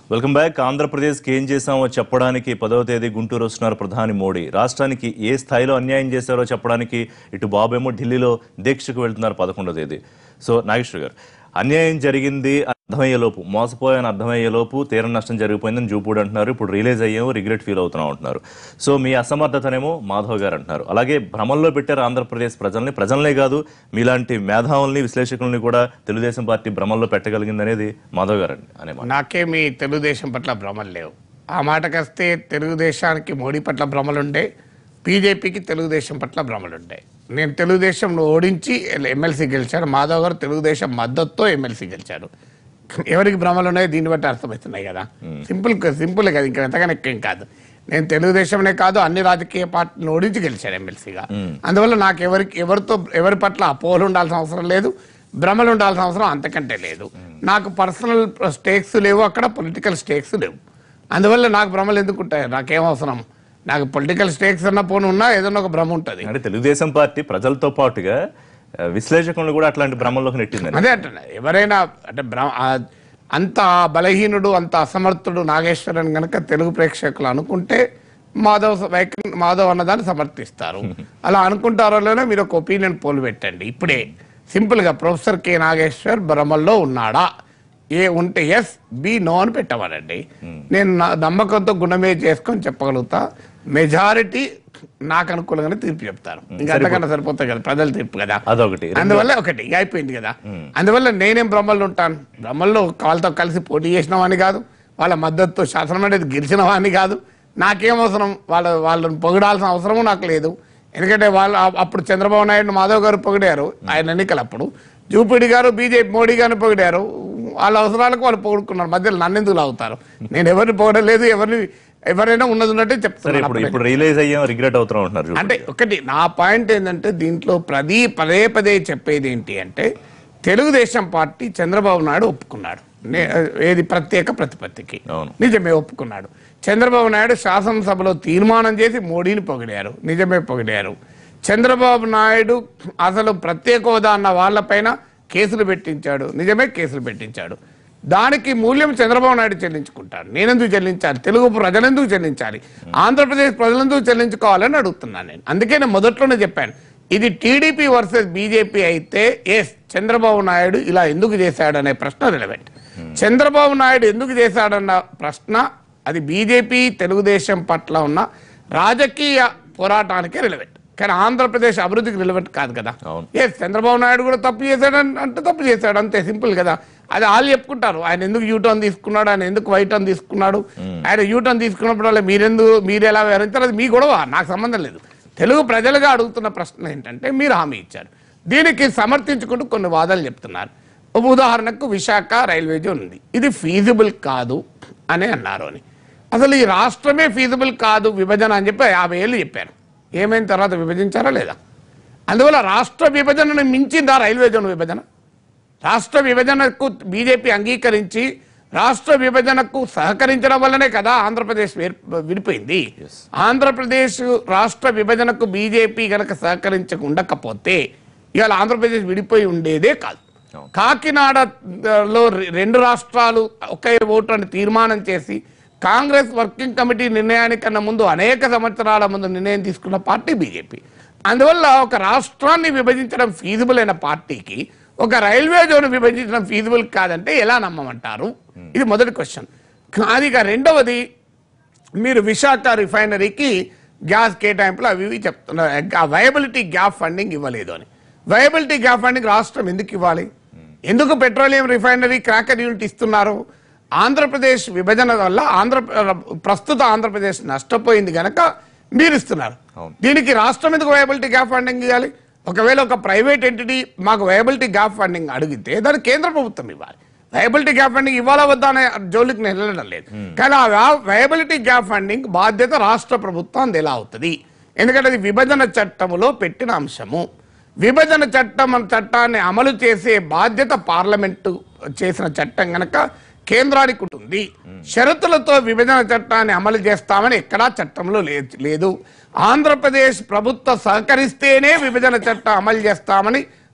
Welcome back ఆంధ్రప్రదేశ్కి ఏం చేశామో చెప్పడానికి పదవ తేదీ గుంటూరు వస్తున్నారు ప్రధాని మోడీ రాష్ట్రానికి ఏ స్థాయిలో అన్యాయం చేశారో చెప్పడానికి ఇటు బాబేమో ఢిల్లీలో దీక్షకు వెళ్తున్నారు పదకొండవ తేదీ సో నాగేశ్వర్ గారు అన్యాయం జరిగింది అర్థమయ్యేలోపు మోసపోయాని అర్థమయ్యేలోపు తీర నష్టం జరిగిపోయిందని జూపూడి అంటున్నారు ఇప్పుడు రిలీజ్ అయ్యాము రిగ్రెట్ ఫీల్ అవుతున్నాం అంటున్నారు సో మీ అసమర్థతనేమో మాధవ్ గారు అంటున్నారు అలాగే భ్రమంలో పెట్టారు ఆంధ్రప్రదేశ్ ప్రజల్ని ప్రజలనే కాదు మీలాంటి మేధావుల్ని విశ్లేషకుల్ని కూడా తెలుగుదేశం పార్టీ భ్రమంలో పెట్టగలిగింది అనేది మాధవ్ గారు అనే మాట నాకేమీ తెలుగుదేశం పట్ల భ్రమలు లేవు ఆ మాటకొస్తే తెలుగుదేశానికి మోడీ పట్ల భ్రమలుండే బీజేపీకి తెలుగుదేశం పట్ల భ్రమలుండే నేను తెలుగుదేశంను ఓడించి ఎమ్మెల్సీ గెలిచాను మాధవ్ గారు తెలుగుదేశం మద్దతుతో ఎమ్మెల్సీ గెలిచాడు ఎవరికి భ్రమలు ఉన్నాయో దీన్ని బట్టి అర్థమవుతున్నాయి కదా సింపుల్ సింపుల్ కదా ఇంకా ఎంతగానో ఎక్కువ ఏం కాదు నేను తెలుగుదేశంనే కాదు అన్ని రాజకీయ పార్టీలను ఓడించి గెలిచాను ఎమ్మెల్సీగా అందువల్ల నాకు ఎవరికి ఎవరితో ఎవరి పట్ల అపోహలు ఉండాల్సిన అవసరం లేదు భ్రమలు ఉండాల్సిన అవసరం అంతకంటే లేదు నాకు పర్సనల్ స్టేక్స్ లేవు అక్కడ పొలిటికల్ స్టేక్స్ లేవు అందువల్ల నాకు భ్రమలు ఎందుకు ఉంటాయి నాకేం అవసరం నాకు పొలిటికల్ స్టేక్స్ అన్న పోను ఉన్నా ఏదన్నా ఒక భ్రమ ఉంటుంది అంటే తెలుగుదేశం పార్టీ ప్రజలతో పాటుగా ఆ, విశ్లేషకులను కూడా అట్లాంటి భ్రమంలోకి నెట్టిందని అదే అంటున్నా ఎవరైనా అంటే భ్రమ- ఆ అంత బలహీనుడు అంత అసమర్థుడు నాగేశ్వరన్ గనక తెలుగు ప్రేక్షకులు అనుకుంటే మాధవ్ స- వైఖరి మాధవ్ అన్నదాన్ని సమర్థిస్తారు అలా అనుకుంటారో లేదో మీరు ఒక ఒపీనియన్ పోల్ పెట్టండి ఇప్పుడే సింపుల్ గా ప్రొఫెసర్ కె నాగేశ్వర్ భ్రమల్లో ఉన్నాడా ఏ ఉంటే ఎస్ బి నో అని పెట్టమనండి నేను నా నమ్మకంతో గుణమే చేసుకొని చెప్పగలుగుతా మెజారిటీ నాకు అనుకూలంగానే తీర్పు చెప్తారు ఇంకా అంతకన్నా సరిపోతాయి కదా ప్రజల తీర్పు కదా అదొకటి అందువల్ల ఒకటి ఇక అయిపోయింది కదా అందువల్ల నేనేం బ్రహ్మల్లో ఉంటాను బ్రహ్మల్లో వాళ్ళతో కలిసి పోటీ చేసిన వాడిని కాదు వాళ్ళ మద్దతుతో శాసనం అనేది గెలిచిన వాడిని కాదు నాకేం అవసరం వాళ్ళ వాళ్ళని పొగడాల్సిన అవసరము నాకు లేదు ఎందుకంటే వాళ్ళు ఆ- అప్పుడు చంద్రబాబు నాయుడు మాధవ్ గారు పొగిడారు ఆయన ఎన్నికలప్పుడు జూపిడి గారు బీజేపీ మోడీ గారిని పొగిడారు వాళ్ళ అవసరాలకు వాళ్ళు పొగుడుకున్నారు మధ్యలో నన్ను ఎందుకు లాగుతారు నేను ఎవరిని పొగడలేదు ఎవరిని ఎవరైనా ఉన్నది ఉన్నట్టే సరే చెప్తాను ఇప్పుడు ఇప్పుడు రిలీజ్ అయ్యాం రిగ్రెట్ అవుతున్నాం అంటున్నారు చూడండి. అంటే ఒకటి నా పాయింట్ ఏంటంటే దీంట్లో ప్రదీ పదే పదే చెప్పేది ఏంటి అంటే తెలుగుదేశం పార్టీ చంద్రబాబు నాయుడు ఒప్పుకున్నాడు నే- ఏది ప్రత్యేక ప్రతిపత్తికి అవును. నిజమే ఒప్పుకున్నాడు చంద్రబాబు నాయుడు శాసనసభలో తీర్మానం చేసి మోడీని పొగిడారు నిజమే పొగిడారు చంద్రబాబు నాయుడు అసలు ప్రత్యేక హోదా అన్న వాళ్ళపైన కేసులు పెట్టించాడు నిజమే కేసులు పెట్టించాడు దానికి మూల్యం చంద్రబాబు నాయుడు చెల్లించుకుంటాడు నేనెందుకు చెల్లించాలి తెలుగు ప్రజలెందుకు చెల్లించాలి ఆంధ్రప్రదేశ్ ప్రజలెందుకు చెల్లించుకోవాలని అడుగుతున్నాను నేను అందుకే నేను మొదట్లోనే చెప్పాను ఇది టీడీపీ వర్సెస్ బీజేపీ అయితే ఎస్ చంద్రబాబు నాయుడు ఇలా ఎందుకు చేశాడు అనే ప్రశ్న రిలవెంట్ చంద్రబాబు నాయుడు ఎందుకు చేశాడన్న ప్రశ్న అది బీజేపీ తెలుగుదేశం పట్ల ఉన్న రాజకీయ పోరాటానికే రిలవెంట్ కానీ ఆంధ్రప్రదేశ్ అభివృద్ధికి రిలవెంట్ కాదు కదా అవును. ఎస్ చంద్రబాబు నాయుడు కూడా తప్పు చేశాడు అన్- అంటే తప్పు చేశాడు అంతే సింపుల్ కదా అది వాళ్ళు చెప్పుకుంటారు ఆయన ఎందుకు యూటర్న్ తీసుకున్నాడు ఆయన ఎందుకు వైట్ టర్న్ తీసుకున్నాడు ఆయన యూటర్న్ తీసుకున్నప్పుడు వల్ల మీరెందుకు మీరు ఎలా వివరించారు అది మీ గొడవ నాకు సంబంధం లేదు తెలుగు ప్రజలుగా అడుగుతున్న ప్రశ్న ఏంటంటే మీరు హామీ ఇచ్చారు దీనికి సమర్థించుకుంటూ కొన్ని వాదాలు చెప్తున్నారు ఒక ఉదాహరణకు విశాఖ రైల్వే జోన్ ఉంది ఇది ఫీజిబుల్ కాదు అని అన్నారు అని అసలు ఈ రాష్ట్రమే ఫీజిబుల్ కాదు విభజన అని చెప్పి యాభై ఏళ్ళు చెప్పారు ఏమైన తర్వాత విభజించారా లేదా అందువల్ల రాష్ట్ర విభజనను మించిందా రైల్వే జోన్ విభజన రాష్ట్ర విభజనకు బీజేపీ అంగీకరించి రాష్ట్ర విభజనకు సహకరించడం వల్లనే కదా ఆంధ్రప్రదేశ్ వేర్- విడిపోయింది ఆంధ్రప్రదేశ్ రాష్ట్ర విభజనకు బీజేపీ గనక సహకరించక ఉండకపోతే ఇవాళ ఆంధ్రప్రదేశ్ విడిపోయి ఉండేదే కాదు కాకినాడలో రె- రెండు రాష్ట్రాలు ఒకే ఓటు అని తీర్మానం చేసి కాంగ్రెస్ వర్కింగ్ కమిటీ నిర్ణయానికన్నా ముందు అనేక సంవత్సరాల ముందు నిర్ణయం తీసుకున్న పార్టీ బీజేపీ అందువల్ల ఒక రాష్ట్రాన్ని విభజించడం ఫీజిబుల్ అయిన పార్టీకి ఒక రైల్వే జోన్ విభజించడం ఫీజిబుల్ కాదంటే ఎలా నమ్మమంటారు ఇది మొదటి క్వశ్చన్ అది ఇక రెండవది మీరు విశాఖ రిఫైనరీకి గ్యాస్ కేటాయింపులు అవి ఇవి చెప్తున్నారు వయబిలిటీ గ్యాప్ ఫండింగ్ ఇవ్వలేదు అని వయబిలిటీ గ్యాప్ ఫండింగ్ రాష్ట్రం ఎందుకు ఇవ్వాలి ఎందుకు పెట్రోలియం రిఫైనరీ క్రాకర్ యూనిట్ ఇస్తున్నారు ఆంధ్రప్రదేశ్ విభజన వల్ల ఆంధ్ర ప్రస్తుత ఆంధ్రప్రదేశ్ నష్టపోయింది గనక మీరు ఇస్తున్నారు అవును. దీనికి రాష్ట్రం ఎందుకు వయబిలిటీ గ్యాప్ ఫండింగ్ ఇవ్వాలి ఒకవేళ ఒక ప్రైవేట్ ఎంటిటీ మాకు వయబిలిటీ గ్యాప్ ఫండింగ్ అడిగితే దానికి కేంద్ర ప్రభుత్వం ఇవ్వాలి వయబిలిటీ గ్యాప్ ఫండింగ్ ఇవ్వాలా వద్దా అనే జోలికి నేను వెళ్ళడం లేదు కానీ ఆ వయబిలిటీ గ్యాప్ ఫండింగ్ బాధ్యత రాష్ట్ర ప్రభుత్వం ఎలా అవుతుంది ఎందుకంటే అది విభజన చట్టములో పెట్టిన అంశము విభజన చట్టం చట్టాన్ని అమలు చేసే బాధ్యత పార్లమెంటు చేసిన చట్టం గనక కేంద్రానికి ఉంటుంది షరతులతో విభజన చట్టాన్ని అమలు చేస్తామని ఎక్కడా చట్టంలో లే- లేదు ఆంధ్రప్రదేశ్ ప్రభుత్వ సహకరిస్తేనే విభజన చట్టం అమలు చేస్తామని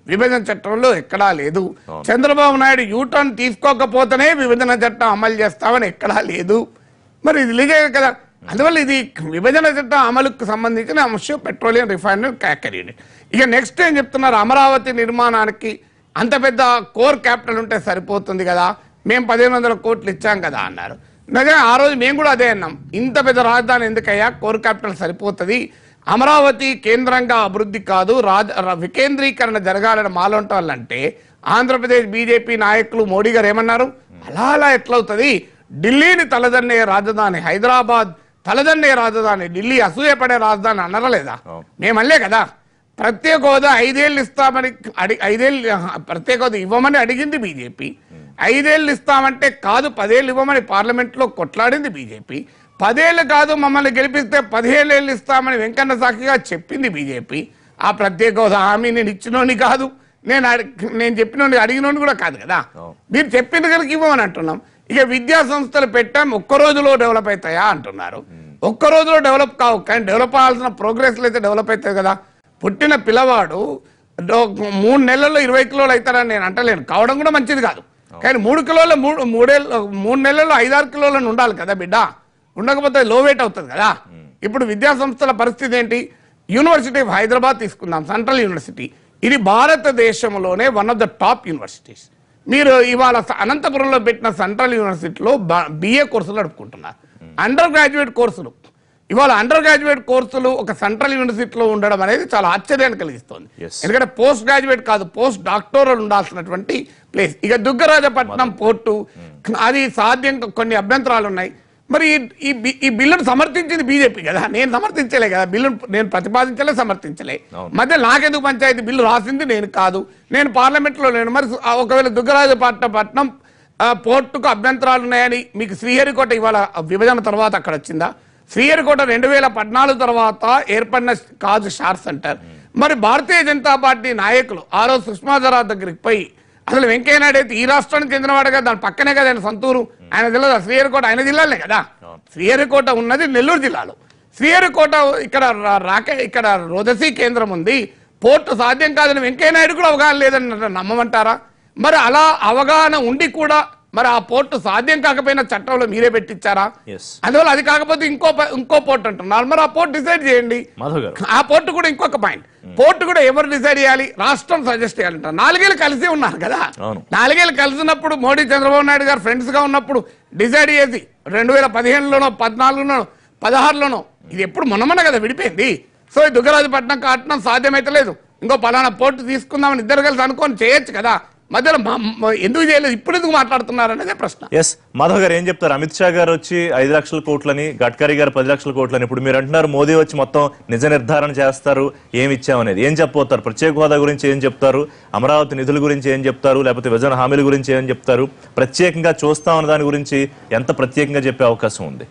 విభజన చట్టంలో ఎక్కడా లేదు చంద్రబాబు నాయుడు యూటర్న్ తీసుకోకపోతేనే విభజన చట్టం అమలు చేస్తామని ఎక్కడా లేదు మరి ఇది లీగే కదా అందువల్ల ఇది విభజన చట్టం అమలుకు సంబంధించిన అంశం పెట్రోలియం రిఫైనరీ క్యాకర్ యూనిట్ ఇక నెక్స్ట్ ఏం చెప్తున్నారు అమరావతి నిర్మాణానికి అంత పెద్ద కోర్ క్యాపిటల్ ఉంటే సరిపోతుంది కదా మేము పదిహేను వందల కోట్లు ఇచ్చాం కదా అన్నారు నిజంగా ఆ రోజు మేము కూడా అదే అన్నాం ఇంత పెద్ద రాజధాని ఎందుకయ్యా కోర్ క్యాపిటల్ సరిపోతుంది అమరావతి కేంద్రంగా అభివృద్ధి కాదు రాజ ర- వికేంద్రీకరణ జరగాలని మాలోంట వాళ్ళంటే ఆంధ్రప్రదేశ్ బీజేపీ నాయకులు మోడీ గారు ఏమన్నారు అలా అలా ఎట్లవుతుంది ఢిల్లీని తలదన్నే రాజధాని హైదరాబాద్ తలదన్నే రాజధాని ఢిల్లీ అసూయపడే రాజధాని అనరలేదా అవును. మేమల్లే కదా ప్రత్యేక హోదా ఐదేళ్ళు ఇస్తామని అడి ఐదేళ్ళు ఆహా, ప్రత్యేక హోదా ఇవ్వమని అడిగింది బీజేపీ ఐదేళ్ళు ఇస్తామంటే కాదు పదేళ్ళు ఇవ్వమని పార్లమెంట్లో కొట్లాడింది బీజేపీ పదేళ్ళు కాదు మమ్మల్ని గెలిపిస్తే పదిహేను ఏళ్ళు ఇస్తామని వెంకన్న సాక్షిగా చెప్పింది బీజేపీ ఆ ప్రత్యేక హోదా హామీ నేను ఇచ్చినోని కాదు నేను అడి- నేను చెప్పినోని అడిగినోని కూడా కాదు కదా అవును. మీరు చెప్పిన కనుక ఇవ్వమని అంటున్నాం ఇక విద్యా సంస్థలు పెట్టాం ఒక్క రోజులో డెవలప్ అవుతాయా అంటున్నారు ఒక్క రోజులో డెవలప్ కావు కానీ డెవలప్ అవ్వాల్సిన ప్రోగ్రెస్లు అయితే డెవలప్ అవుతాయి కదా పుట్టిన పిల్లవాడు డో- మూడు నెలల్లో ఇరవై కిలోలు అవుతారని నేను అంటలేను కావడం కూడా మంచిది కాదు కానీ మూడు కిలోల మూడు మూడేళ్ళు మూడు నెలల్లో ఐదారు కిలోలను ఉండాలి కదా బిడ్డ ఉండకపోతే లో వెయిట్ అవుతుంది కదా ఇప్పుడు విద్యా సంస్థల పరిస్థితి ఏంటి యూనివర్సిటీ ఆఫ్ హైదరాబాద్ తీసుకుందాం సెంట్రల్ యూనివర్సిటీ ఇది భారతదేశంలోనే one of the top universities మీరు ఇవాళ స- అనంతపురంలో పెట్టిన సెంట్రల్ యూనివర్సిటీలో బిఏ కోర్సులు నడుపుకుంటున్నారు అండర్ గ్రాడ్యుయేట్ కోర్సులు ఇవాళ అండర్ గ్రాడ్యుయేట్ కోర్సులు ఒక సెంట్రల్ యూనివర్సిటీలో ఉండడం అనేది చాలా ఆశ్చర్యాన్ని కలిగిస్తుంది Yes. ఎందుకంటే పోస్ట్ గ్రాడ్యుయేట్ కాదు పోస్ట్ డాక్టోరల్ ఉండాల్సినటువంటి ప్లేస్ ఇక దుగ్గరాజపట్నం పోర్టు అది సాధ్యం కొన్ని అభ్యంతరాలు ఉన్నాయి మరి ఈ- ఈ బి- ఈ బిల్లును సమర్థించింది బీజేపీ కదా నేను సమర్థించలే కదా బిల్లును నేను ప్రతిపాదించలే సమర్థించలే అవును. మధ్య నాకెందుకు పంచాయతీ బిల్లు రాసింది నేను కాదు నేను పార్లమెంట్లో లేను మరి ఆ ఒకవేళ దుగ్గరాజపట్నం ఆ, పోర్టుకు అభ్యంతరాలు ఉన్నాయని మీకు శ్రీహరికోట ఇవాళ విభజన తర్వాత అక్కడ వచ్చిందా శ్రీహరికోట రెండు వేల పద్నాలుగు తర్వాత ఏర్పడిన కాజు షార్ సెంటర్ మరి భారతీయ జనతా పార్టీ నాయకులు ఆ రోజు సుష్మా స్వరాజ్ దగ్గరికి పోయి అసలు వెంకయ్య నాయుడు అయితే ఈ రాష్ట్రానికి చెందినవాడు కదా దాని పక్కనే కదా ఆయన సొంతూరు ఆయన తెలియదు శ్రీహరికోట ఆయన జిల్లాలే కదా శ్రీహరికోట ఉన్నది నెల్లూరు జిల్లాలో శ్రీహరికోట ఇక్కడ రా- రాకే ఇక్కడ రోదసీ కేంద్రం ఉంది పోర్టు సాధ్యం కాదని వెంకయ్య నాయుడు కూడా అవగాహన లేదని నన్ను నమ్మమంటారా మరి అలా అవగాహన ఉండి కూడా మరి ఆ పోర్టు సాధ్యం కాకపోయినా చట్టంలో మీరే పెట్టించారా ఎస్ అందువల్ల అది కాకపోతే ఇంకో ప- ఇంకో పోర్ట్ అంటున్నారు మరి ఆ పోర్ట్ డిసైడ్ చేయండి మాధవ్ గారు ఆ పోర్టు కూడా ఇంకొక పాయింట్ పోర్టు కూడా ఎవరు డిసైడ్ చేయాలి రాష్ట్రం సజెస్ట్ చేయాలంట నాలుగేళ్ళు కలిసి ఉన్నారు కదా అవును. నాలుగేళ్ళు కలిసినప్పుడు మోడీ చంద్రబాబు నాయుడు గారు ఫ్రెండ్స్ గా ఉన్నప్పుడు డిసైడ్ చేసి రెండు వేల పదిహేనులోనో పద్నాలుగులోనో పదహారులోనో ఇది ఎప్పుడు మొన్నమన్న కదా విడిపోయింది సో ఈ దుగ్గరాజపట్నం కట్టడం సాధ్యమైతే లేదు ఇంకో పలానా పోర్టు తీసుకుందామని ఇద్దరు కలిసి అనుకొని చేయొచ్చు కదా మధ్యలో మా- మా- ఎందుకు చేయలేదు ఇప్పుడు ఎందుకు మాట్లాడుతున్నారు అనేదే ప్రశ్న ఎస్ మాధవ్ గారు ఏం చెప్తారు అమిత్ షా గారు వచ్చి ఐదు లక్షల కోట్లని గడ్కరీ గారు పది లక్షల కోట్లని ఇప్పుడు మీరు అంటున్నారు మోదీ వచ్చి మొత్తం నిజ నిర్ధారణ చేస్తారు ఏమి ఇచ్చామనేది ఏం చెప్పబోతారు ప్రత్యేక హోదా గురించి ఏం చెప్తారు అమరావతి నిధుల గురించి ఏం చెప్తారు లేకపోతే విభజన హామీల గురించి ఏం చెప్తారు ప్రత్యేకంగా చూస్తామన్న దాని గురించి ఎంత ప్రత్యేకంగా చెప్పే అవకాశం ఉంది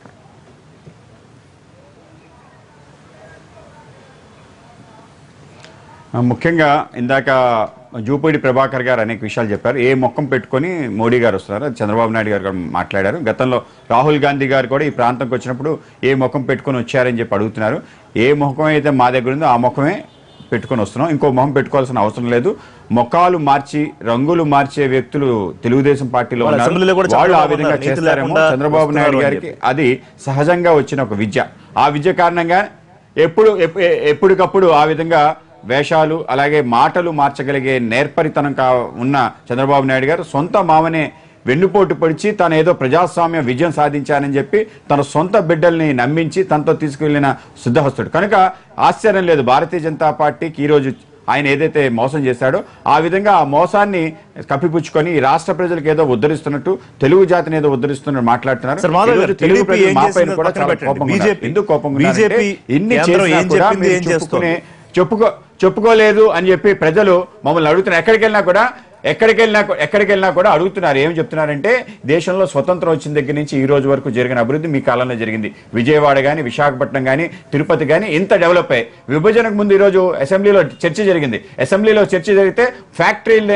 ఆ, ముఖ్యంగా ఇందాక జూపూడి ప్రభాకర్ గారు అనేక విషయాలు చెప్పారు ఏ మొక్కం పెట్టుకొని మోడీ గారు వస్తున్నారు అది చంద్రబాబు నాయుడు గారు కూడా మాట్లాడారు గతంలో రాహుల్ గాంధీ గారు కూడా ఈ ప్రాంతంకి వచ్చినప్పుడు ఏ మొక్కం పెట్టుకొని వచ్చారని చెప్పి అడుగుతున్నారు ఏ మొఖం అయితే మా దగ్గర ఉందో ఆ మొఖమే పెట్టుకొని వస్తున్నాం ఇంకో మొహం పెట్టుకోవాల్సిన అవసరం లేదు మొఖాలు మార్చి రంగులు మార్చే వ్యక్తులు తెలుగుదేశం పార్టీలో వాళ్ళ ఉన్నారు. అసెంబ్లీలో కూడా వాళ్ళు ఆ చంద్రబాబు విధంగా ఉన్నారు. నీతి చేస్తారేమో లేకుండా చంద్రబాబు నాయుడు వస్తున్నారు అని గారికి అది సహజంగా వచ్చిన ఒక విద్య ఆ విద్య కారణంగా ఎప్పుడు ఎప్- ఎ- ఎప్పటికప్పుడు ఆ విధంగా వేషాలు అలాగే మాటలు మార్చగలిగే నేర్పరితనం కా ఉన్న చంద్రబాబు నాయుడు గారు సొంత మామనే వెన్నుపోటు పొడిచి తను ఏదో ప్రజాస్వామ్య విజయం సాధించానని చెప్పి తన సొంత బిడ్డల్ని నమ్మించి తనతో తీసుకెళ్లిన సిద్ధహస్తుడు కనుక ఆశ్చర్యం లేదు భారతీయ జనతా పార్టీకి ఈరోజు ఆయన ఏదైతే మోసం చేశాడో ఆ విధంగా ఆ మోసాన్ని కప్పిపుచ్చుకొని ఈ రాష్ట్ర ప్రజలకు ఏదో ఉద్ధరిస్తున్నట్టు తెలుగు జాతిని ఏదో ఉద్ధరిస్తున్నట్టు మాట్లాడుతున్నారు సార్, మాధవ్ గారు, ఈరోజు తెలుగు TDP ప్రజలు ఏం మా పైన చేసిందో కూడా పక్కన చాలా పెట్టండి. కోపంగా ఉన్నారు. BJP ఎందుకు కోపంగా ఉన్నారంటే BJP ఇన్ని కేంద్రం చేసినా ఏం కూడా చెప్పింది, మీరు ఏం చెప్పుకునే చేస్తోంది? చెప్పుకో చెప్పుకోలేదు అని చెప్పి ప్రజలు మమ్మల్ని అడుగుతున్నారు ఎక్కడికి వెళ్ళినా కూడా ఎక్కడికి వెళ్ళినా కూ- ఎక్కడికి వెళ్ళినా కూడా అడుగుతున్నారు ఏం చెప్తున్నారంటే దేశంలో స్వతంత్రం వచ్చిన దగ్గర నుంచి ఈ రోజు వరకు జరిగిన అభివృద్ధి మీ కాలంలో జరిగింది విజయవాడ కానీ విశాఖపట్నం కానీ తిరుపతి కానీ ఇంత డెవలప్ అయ్యాయి విభజనకు ముందు ఈ రోజు అసెంబ్లీలో చర్చ జరిగింది అసెంబ్లీలో చర్చ జరిగితే ఫ్యాక్టరీలు లేని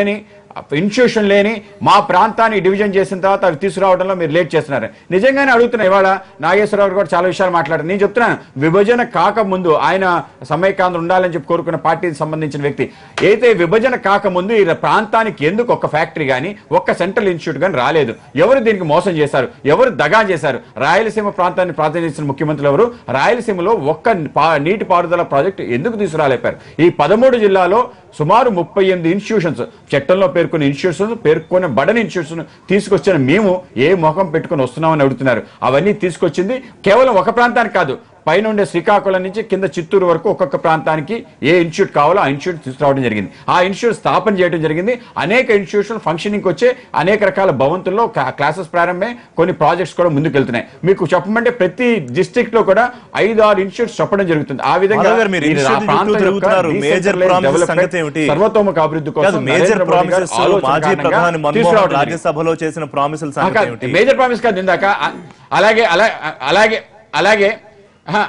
ఇన్స్టిట్యూషన్ లేని మా ప్రాంతాన్ని డివిజన్ చేసిన తర్వాత అవి తీసుకురావడంలో మీరు లేట్ చేస్తున్నారు నిజంగానే అడుగుతున్నా ఇవాళ నాగేశ్వరరావు కూడా చాలా విషయాలు మాట్లాడారు నేను చెప్తున్నాను విభజన కాకముందు ఆయన సమైకాంధ్ర ఉండాలని చెప్పి కోరుకున్న పార్టీకి సంబంధించిన వ్యక్తి అయితే విభజన కాకముందు ఈ ప్రాంతానికి ఎందుకు ఒక ఫ్యాక్టరీ కానీ ఒక్క సెంట్రల్ ఇన్స్టిట్యూట్ కానీ రాలేదు ఎవరు దీనికి మోసం చేశారు ఎవరు దగా చేశారు రాయలసీమ ప్రాంతాన్ని ప్రాతినిధించిన ముఖ్యమంత్రులు ఎవరు రాయలసీమలో ఒక్క పా- నీటి పారుదల ప్రాజెక్టు ఎందుకు తీసుకురాలేపారు ఈ పదమూడు జిల్లాలో సుమారు ముప్పై ఎనిమిది ఇన్స్టిట్యూషన్స్ చట్టంలో పేర్కొన్న ఇన్స్టిట్యూషన్స్ పేర్కొన్న బడని ఇన్స్టిట్యూషన్ తీసుకొచ్చిన మేము ఏ ముఖం పెట్టుకొని వస్తున్నామని అడుగుతున్నారు అవన్నీ తీసుకొచ్చింది కేవలం ఒక ప్రాంతానికి కాదు పైన ఉండే శ్రీకాకుళం నుంచి కింద చిత్తూరు వరకు ఒక్కొక్క ప్రాంతానికి ఏ ఇన్స్టిట్యూట్ కావాలో ఆ ఇన్స్టిట్యూట్ తీసుకురావడం జరిగింది ఆ ఇన్స్టిట్యూట్ స్థాపన చేయడం జరిగింది అనేక ఇన్స్టిట్యూషన్ ఫంక్షనింగ్ వచ్చే అనేక రకాల భవంతుల్లో క్లాసెస్ ప్రారంభమై కొన్ని ప్రాజెక్ట్స్ కూడా ముందుకు వెళ్తున్నాయి మీకు చెప్పమంటే ప్రతి డిస్ట్రిక్ట్ లో కూడా ఐదు ఆరు ఇన్స్టిట్యూట్స్ చెప్పడం జరుగుతుంది ఆ విధంగా మాధవ్ గారు, మీరు ఈ ఇన్స్టిట్యూట్ ప్రాంతం చుట్టూ యొక్క తిరుగుతున్నారు. మేజర్ decentralized ప్రామిసెస్ development, సంగతి ఏమిటి? సర్వతోముఖ అభివృద్ధి కాదు కోసం మేజర్ నరేంద్ర మోడీ గారి ప్రామిసెస్ ఆలోచన మాజీ కారణంగా ప్రధాని మన్మోహన్ తీసుకురావడం జరిగింది. రాజ్యసభలో చేసిన ప్రామిసుల ఆ సంగతి కాదు, ఏమిటి మేజర్ ప్రామిస్ కాదు ఇందాక అ- అలాగే అలా- అలాగే అలాగే ఆహా.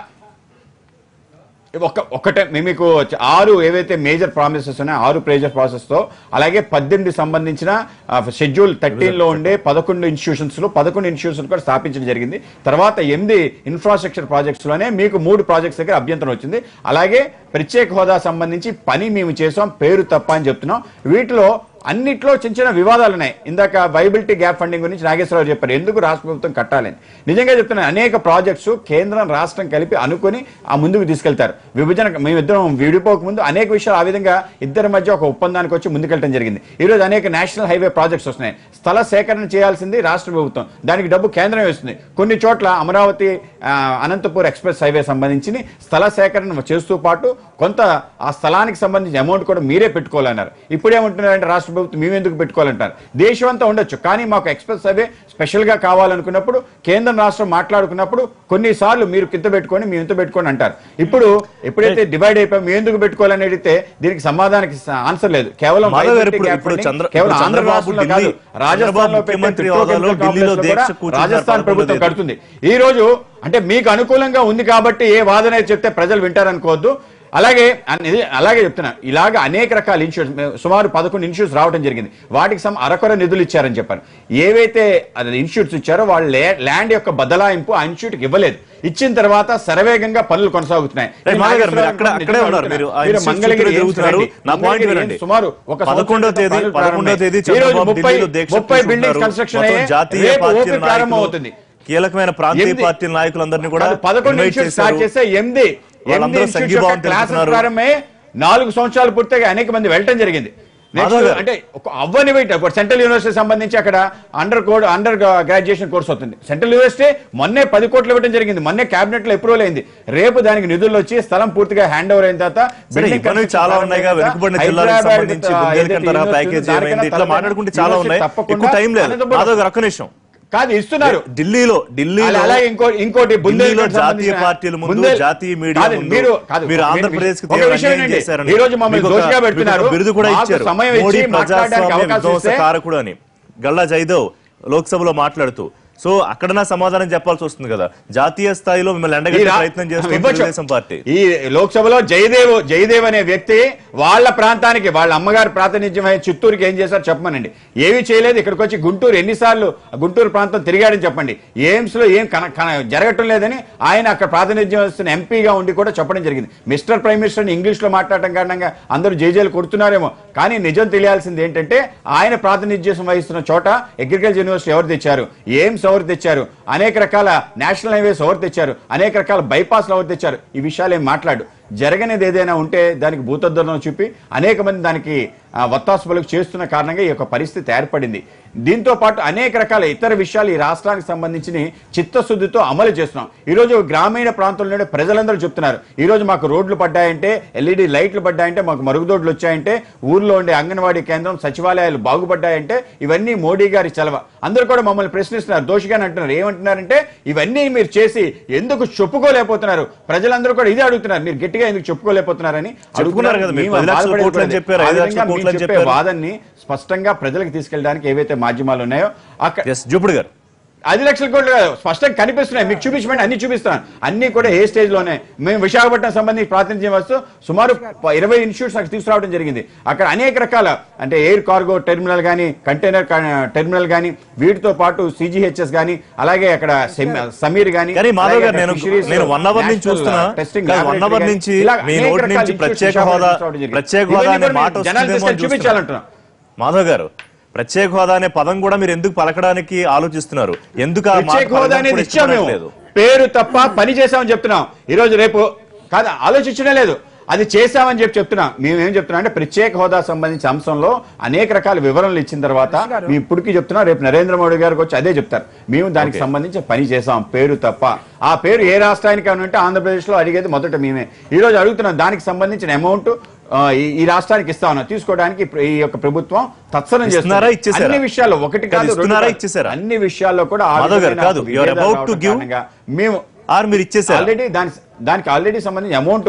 ఒక ఒక్కటే మేము మీకు ఆరు ఏవైతే మేజర్ ప్రామిసెస్ ఉన్నాయో ఆరు ప్రేజర్ ప్రాసెస్ తో అలాగే పద్దెనిమిది సంబంధించిన షెడ్యూల్ థర్టీన్ లో ఉండే పదకొండు ఇన్స్టిట్యూషన్స్ లో పదకొండు ఇన్స్టిట్యూషన్స్ కూడా స్థాపించడం జరిగింది తర్వాత ఎనిమిది ఇన్ఫ్రాస్ట్రక్చర్ ప్రాజెక్ట్స్ లోనే మీకు మూడు ప్రాజెక్ట్స్ దగ్గర అభ్యంతరం వచ్చింది అలాగే ప్రత్యేక హోదా సంబంధించి పని మేము చేసాం పేరు తప్ప అని చెప్తున్నాం వీటిలో అన్నిట్లో చిన్న చిన్న వివాదాలు ఉన్నాయి ఇందాక వైబిలిటీ గ్యాప్ ఫండింగ్ గురించి నాగేశ్వరరావు చెప్పారు ఎందుకు రాష్ట్ర ప్రభుత్వం కట్టాలని నిజంగా చెప్తున్నాను అనేక ప్రాజెక్ట్స్ కేంద్రం రాష్ట్రం కలిపి అనుకొని ఆ ముందుకు తీసుకెళ్తారు విభజన మేమిద్దరం విడిపోక ముందు అనేక విషయాలు ఆ విధంగా ఇద్దరి మధ్య ఒక ఒప్పందానికి వచ్చి ముందుకెళ్ళడం జరిగింది ఈ రోజు అనేక నేషనల్ హైవే ప్రాజెక్ట్స్ వస్తున్నాయి స్థల సేకరణ చేయాల్సింది రాష్ట్ర ప్రభుత్వం దానికి డబ్బు కేంద్రం వేస్తుంది కొన్ని చోట్ల అమరావతి ఆ, అనంతపూర్ ఎక్స్ప్రెస్ హైవే సంబంధించి స్థల సేకరణ చేస్తూ పాటు కొంత ఆ స్థలానికి సంబంధించిన అమౌంట్ కూడా మీరే పెట్టుకోవాలన్నారు ఇప్పుడు ఏమంటున్నారంటే రాష్ట్ర ప్రభుత్వం మేము ఎందుకు పెట్టుకోవాలంటారు దేశం అంతా ఉండొచ్చు కానీ మాకు ఎక్స్ప్రెస్ హైవే స్పెషల్ గా కావాలనుకున్నప్పుడు కేంద్రం రాష్ట్రం మాట్లాడుకున్నప్పుడు కొన్నిసార్లు మీరు కింద పెట్టుకొని మేము ఇంత పెట్టుకొని అంటారు ఇప్పుడు ఎప్పుడైతే డివైడ్ అయిపోయి మేము ఎందుకు పెట్టుకోవాలని అడిగితే దీనికి సమాధానానికి ఆన్సర్ లేదు కేవలం మాధవ్ గారు viability ఇప్పుడు- gap ఇప్పుడు funding చంద్ర- కేవలం ఇప్పుడు ఆంధ్ర చంద్రబాబు రాష్ట్రంలో ఢిల్లీ- కాదు రాజస్థాన్ లో చంద్రబాబు ముఖ్యమంత్రి పెట్టే హోదాలో petrochemical ఢిల్లీలో complex లో దీక్ష కూడా కూర్చున్నారు రాజస్థాన్ ప్రభుత్వం పదకొండో కడుతుంది ఈ రోజు అంటే మీకు అనుకూలంగా ఉంది కాబట్టి ఏ వాదన అయితే చెప్తే ప్రజలు వింటారనుకోవద్దు అలాగే అనేది అలాగే చెప్తున్నా ఇలాగ అనేక రకాల ఇన్సూరెన్స్ సుమారు పదకొండు ఇన్సూరెన్స్ రావడం జరిగింది వాటికి సమ అరకొర నిధులు ఇచ్చారని చెప్పారు ఏవైతే ఇన్స్టిట్యూట్స్ ఇచ్చారో వాళ్ళ లే- ల్యాండ్ యొక్క బదలాయింపు ఆ ఇన్స్టిట్యూట్కి ఇవ్వలేదు ఇచ్చిన తర్వాత శరవేగంగా పనులు కొనసాగుతున్నాయి రైట్, మాధవ్ గారు, మీరు అక్కడ- అక్కడే ఉన్నారు. మీరు ఆ మీరు ఇన్స్టిట్యూట్ మంగళగిరి చుట్టూ తిరుగుతున్నారు. రండి. నా పాయింట్ మంగళగిరి వినండి. సుమారు ఒక పదకొండో సంవత్సరం తేదీ- పనులు పదకొండో తేదీ ప్రారంభమయ్యాయి. ఈ రోజు చంద్రబాబు ముప్పై ఢిల్లీలో దీక్ష ముప్పై బిల్డింగ్స్ కూర్చుంటున్నారు. కన్స్ట్రక్షన్ మొత్తం అయ్యాయి. జాతీయ రేపు పార్టీల ఓపీ ప్రారంభమవుతుంది నాయకులు కీలకమైన ప్రాంతీయ ఎనిమిది- పార్టీల నాయకులందరినీ కూడా కాదు, పదకొండు invite ఇన్స్టిట్యూట్ స్టార్ట్ చేశారు. చేస్తే ఎనిమిది వాళ్ళందరూ ఎనిమిది సంఘీభావం ఇన్స్టిట్యూట్ క్లాసెస్ తెలుపుతున్నారు. ప్రారంభమై నాలుగు సంవత్సరాలు పూర్తిగా అనేక మంది వెళ్ళటం జరిగింది నెక్స్ట్ మాధవ్ గారు. అంటే ఒక అవ్వని వెయిట్ ఇప్పుడు సెంట్రల్ యూనివర్సిటీ సంబంధించి అక్కడ under code under graduation course అవుతుంది సెంట్రల్ యూనివర్సిటీ మొన్నే పది కోట్లు ఇవ్వడం జరిగింది మొన్నే క్యాబినెట్ లో అప్రూవల్ అయింది రేపు దానికి నిధులు వచ్చి స్థలం పూర్తిగా హ్యాండ్ ఓవర్ అయిన తర్వాత సరే, building ఇవన్నీ construction చాలా ఉన్నాయిగా, ప్రారంభమైన వెనుకబడిన తర్వాత జిల్లాలకు హైదరాబాద్ సంబంధించి ఏదైతే బుందేల్ఖండ్ తరహా యూనివర్సిటీ ప్యాకేజీ దానికన్నా ఏమైంది, ఇట్లా తలపైన మాట్లాడుకుంటే చాలా యూనివర్సిటీ ఉన్నాయి. తప్పకుండా ఎక్కువ టైం లేదు. అనంతపురం- మాధవ్ గారు, ఒక్క నిమిషం. కాదు ఇస్తున్నారు ఢిల్లీలో ఢిల్లీలో అలా- అలాగే ఇంకో ఇంకోటి బుందేల్ఖండ్ ఢిల్లీలో జాతీయ సంబంధించిన- పార్టీల ముందు బుందేల్- జాతీయ మీడియా కాదు, ముందు మీరు కాదు, మీరు ఒక ఆంధ్రప్రదేశ్ కి ఒక తీవ్ర విషయం అన్యాయం ఏంటండి? చేశారని ఈ రోజు మమ్మల్ని మీకు ఒక- దోషిగా మీకు ఒక పెడుతున్నారు బిరుదు కూడా మాకు ఇచ్చారు సమయం మోడీ ఇచ్చి మాట్లాడడానికి ప్రజాస్వామ్య అవకాశం విధ్వంస ఇస్తే కారకుడు అని గల్లా జైదవ్ లోక్సభలో మాట్లాడుతూ సో అక్కడ నా సమాధానం చెప్పాల్సి వస్తుంది కదా జాతీయ స్థాయిలో మిమ్మల్ని ఈ ఎండగట్టే రా- ప్రయత్నం చేస్తుంది ఇవ్వచ్చు. తెలుగుదేశం పార్టీ ఈ లోక్సభలో జయదేవ్ జయదేవ్ అనే వ్యక్తి వాళ్ళ ప్రాంతానికి వాళ్ళ అమ్మగారి ప్రాతినిధ్యం అయ్యే చిత్తూరుకి ఏం చేశారు చెప్పమనండి ఏమీ చేయలేదు ఇక్కడికి వచ్చి గుంటూరు ఎన్నిసార్లు గుంటూరు ప్రాంతం తిరిగాడని చెప్పండి ఎయిమ్స్ లో ఏం కన కన- జరగటం లేదని ఆయన అక్కడ ప్రాతినిధ్యం వస్తున్న ఎంపీగా ఉండి కూడా చెప్పడం జరిగింది మిస్టర్ ప్రైమ్ మినిస్టర్ ఇంగ్లీష్ లో మాట్లాడటం కారణంగా అందరూ జైజేలు కొడుతున్నారేమో కానీ నిజం తెలియాల్సింది ఏంటంటే ఆయన ప్రాతినిధ్యం వహిస్తున్న చోట అగ్రికల్చర్ యూనివర్సిటీ ఎవరు తెచ్చారు ఎయిమ్స్ ఎవరు తెచ్చారు అనేక రకాల నేషనల్ హైవేస్ ఎవరు తెచ్చారు అనేక రకాల బైపాస్లు ఎవరు తెచ్చారు ఈ విషయాలు ఏం మాట్లాడు జరగనిది ఏదైనా ఉంటే దానికి భూతద్దనం చూపి అనేక మంది దానికి ఆ, వత్తాసు పలుకు చేస్తున్న కారణంగా ఈ యొక్క పరిస్థితి ఏర్పడింది దీంతో పాటు అనేక రకాల ఇతర విషయాలు ఈ రాష్ట్రానికి సంబంధించి చిత్తశుద్ధితో అమలు చేస్తున్నాం ఈ రోజు గ్రామీణ ప్రాంతంలోనే ప్రజలందరూ చెప్తున్నారు ఈ రోజు మాకు రోడ్లు పడ్డాయంటే ఎల్ఈడి లైట్లు పడ్డాయంటే మాకు మరుగుదొడ్లు వచ్చాయంటే ఊర్లో ఉండే అంగన్వాడీ కేంద్రం సచివాలయాలు బాగుపడ్డాయంటే ఇవన్నీ మోడీ గారి చలవ అందరూ కూడా మమ్మల్ని ప్రశ్నిస్తున్నారు దోషిగానే అంటున్నారు ఏమంటున్నారంటే ఇవన్నీ మీరు చేసి ఎందుకు చెప్పుకోలేకపోతున్నారు ప్రజలందరూ కూడా ఇదే అడుగుతున్నారు మీరు గట్టిగా ఎందుకు చెప్పుకోలేకపోతున్నారని చెప్పుకున్నారు కదా, మీరు మేము పది లక్షల బాధపడేది కోట్లు అని కూడా చెప్పారు, ఆ ఐదు లక్షల విధంగా కోట్లు మీరు అని చెప్పే చెప్పారు. వాదన్ని స్పష్టంగా ప్రజలకు తీసుకెళ్ళడానికి ఏవైతే మాధ్యమాలు ఉన్నాయో అక్కడ ఎస్ జూపుడు గారు ఐదు లక్షల కోట్లు కాదు స్పష్టంగా కనిపిస్తున్నాయి మీకు చూపించమంటే అన్ని చూపిస్తాను అన్ని కూడా ఏ స్టేజ్ లోనే మేము విశాఖపట్నం సంబంధించి ప్రాతినిధ్యం వస్తూ సుమారు ప- ఇరవై ఇన్స్టిట్యూట్స్ అక్కడ తీసుకురావడం జరిగింది అక్కడ అనేక రకాల అంటే ఎయిర్ కార్గో టెర్మినల్ కానీ కంటైనర్ టెర్మినల్ కానీ వీటితో పాటు సిజిహెచ్ఎస్ కానీ అలాగే అక్కడ సెమ్- సమీర్ కానీ కానీ మాధవ్ గారు నేను నేను వన్ అవర్ నుంచి చూస్తున్నా వన్ అవర్ నుంచి మీ నోటి నుంచి ప్రత్యేక హోదా ప్రత్యేక హోదా అనే మాట వస్తుందేమో అని చూస్తున్నా. చూపించాలంటున్నా మాధవ్ గారు ప్రత్యేక హోదా అనే పదం కూడా మీరు ఎందుకు పలకడానికి ఆలోచిస్తున్నారు ఎందుకు ఆ మాట ప్రత్యేక హోదా పలకడం అనేది కూడా ఇచ్చాం మేము ఇష్టపడట్లేదు? పేరు తప్ప పని చేసామని చెప్తున్నాం ఈ రోజు రేపు కాదు ఆలోచించడం లేదు అది చేశామని చెప్పి చెప్తున్నాం మేము ఏం చెప్తున్నాం అంటే ప్రత్యేక హోదా సంబంధించిన అంశంలో అనేక రకాల వివరణలు ఇచ్చిన తర్వాత మేము ఇప్పటికీ చెప్తున్నాం రేపు నరేంద్ర మోడీ గారికి వచ్చి అదే చెప్తారు మేము దానికి సంబంధించి పని చేసాం పేరు తప్ప ఆ పేరు ఏ రాష్ట్రానికి అని అంటే ఆంధ్రప్రదేశ్ లో అడిగేది మొదట మేమే ఈ రోజు అడుగుతున్నాం దానికి సంబంధించిన అమౌంట్ ఈ రాష్ట్రానికి ఇస్తా ఉన్నాం తీసుకోవడానికి ఇప్పుడు ఈ యొక్క ప్రభుత్వం తత్సరం ఇస్తున్నారా, చేస్తుంది ఇచ్చేసారా? అన్ని విషయాల్లో ఒకటి కాదు, కాదు రెండు ఇస్తున్నారా, కాదు. ఇచ్చేసారా? అన్ని విషయాల్లో కూడా ఆ మాధవ్ గారు విధమైన కాదు, you are విభేదాలు about to రావడం give- కారణంగా మేము ఆర్ మీరు ఇచ్చేసారు ఆల్రెడీ దాని దానికి ఆల్రెడీ సంబంధించి amount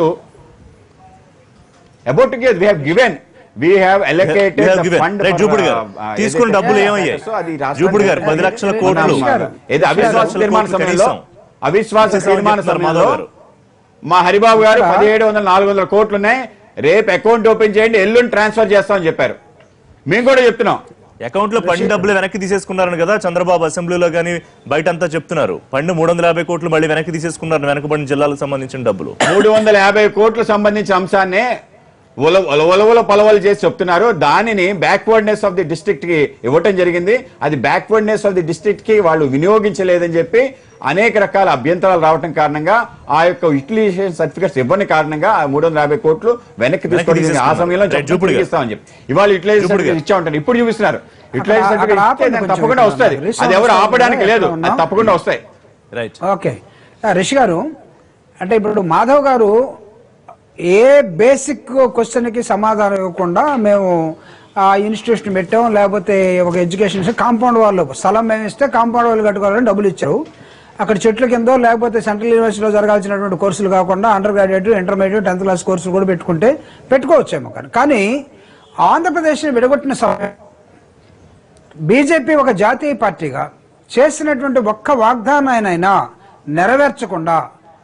about to give we have given we have You allocated have given. Right, Jupudu garu తీసుకున్న డబ్బులు ఏమయ్యాయి జూపుడు గారు పది లక్షల కోట్లు ఏది అవిశ్వాస లక్షల తీర్మాన కోట్లు సమయంలో కనీసం. అవిశ్వాస చేశామని తీర్మాన చెప్తున్నారు సమయంలో మాధవ్ గారు. మా హరిబాబు గారు పదిహేడు వందల నాలుగు వందల కోట్లు ఉన్నాయి రేపు అకౌంట్ ఓపెన్ చేయండి ఎల్లుండి ట్రాన్స్ఫర్ చేస్తామని చెప్పారు మేము కూడా చెప్తున్నాం అకౌంట్ లో పండి డబ్బులు వెనక్కి తీసేసుకున్నారని కదా చంద్రబాబు అసెంబ్లీలో కానీ బయట అంతా చెప్తున్నారు పండు మూడు వందల యాభై కోట్లు మళ్ళీ వెనక్కి తీసేసుకున్నారు వెనకబడిన జిల్లాలకు సంబంధించిన డబ్బులు మూడు వందల యాభై కోట్లకు సంబంధించిన అంశాన్ని ఉల ఉలవల పలవలు చేసి చెప్తున్నారు దానిని బ్యాక్వర్డ్నెస్ ఆఫ్ ది డిస్ట్రిక్ట్ కి ఇవ్వటం జరిగింది అది బ్యాక్వర్డ్నెస్ ఆఫ్ ది డిస్ట్రిక్ట్ కి వాళ్ళు వినియోగించలేదని చెప్పి అనేక రకాల అభ్యంతరాలు రావడం కారణంగా ఆ యొక్క యూటిలైజేషన్ సర్టిఫికేట్స్ ఇవ్వని కారణంగా ఆ మూడు వందల యాభై కోట్లు వెనక్కి తీసుకోవడం జరిగింది. ఆ తీసేసుకున్నారు. సమయంలో రైట్, జూపుడు గారు. ఇస్తామని చెప్పి ఇవాళ యూటిలైజేషన్ జూపుడు గారు. సర్టిఫికేట్ ఇచ్చా ఉంటారు ఇప్పుడు చూపిస్తున్నారు యూటిలైజేషన్ అక్కడ సర్టిఫికేట్ ఇస్తే ఆపండి దానికి కొంచెం తప్పకుండా ఇక్కడ వస్తుంది రిసోర్స్ అది ఎవరు ఉంది, ఆపడానికి లేదు ఎక్కడ అది ఉన్నాం? తప్పకుండా వస్తాయి రైట్ ఓకే ఆ, రిషి గారు అంటే ఇప్పుడు మాధవ్ గారు ఏ బేసిక్ క్వశ్చన్కి సమాధానం ఇవ్వకుండా మేము ఆ ఇన్స్టిట్యూషన్ పెట్టాం లేకపోతే ఒక ఎడ్యుకేషన్ కాంపౌండ్ వాళ్ళు స్థలం మేము ఇస్తే కాంపౌండ్ వాళ్ళు కట్టుకోవాలని డబ్బులు ఇచ్చారు అక్కడ చెట్ల కిందో లేకపోతే సెంట్రల్ యూనివర్సిటీలో జరగాల్సినటువంటి కోర్సులు కాకుండా under graduate intermediate tenth class కోర్సులు కూడా పెట్టుకుంటే పెట్టుకోవచ్చేమో కానీ కానీ ఆంధ్రప్రదేశ్ని విడగొట్టిన సమయం బీజేపీ ఒక జాతీయ పార్టీగా చేసినటువంటి ఒక్క వాగ్దానాన్నైనా నెరవేర్చకుండా